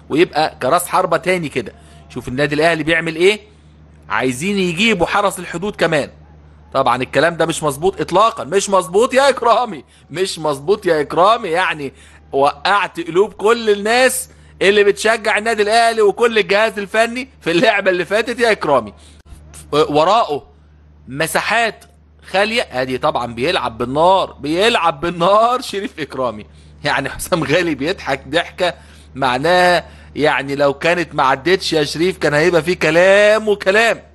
ويبقى كراس حربة تاني كده شوف النادي الاهلي بيعمل ايه عايزين يجيبوا حرس الحدود كمان طبعا الكلام ده مش مظبوط اطلاقا مش مظبوط يا اكرامي مش مظبوط يا اكرامي يعني وقعت قلوب كل الناس اللي بتشجع النادي الاهلي وكل الجهاز الفني في اللعبه اللي فاتت يا اكرامي وراءه مساحات خاليه ادي طبعا بيلعب بالنار بيلعب بالنار شريف اكرامي يعني حسام غالي بيضحك ضحكه معناها يعني لو كانت ما عدتش يا شريف كان هيبقى فيه كلام وكلام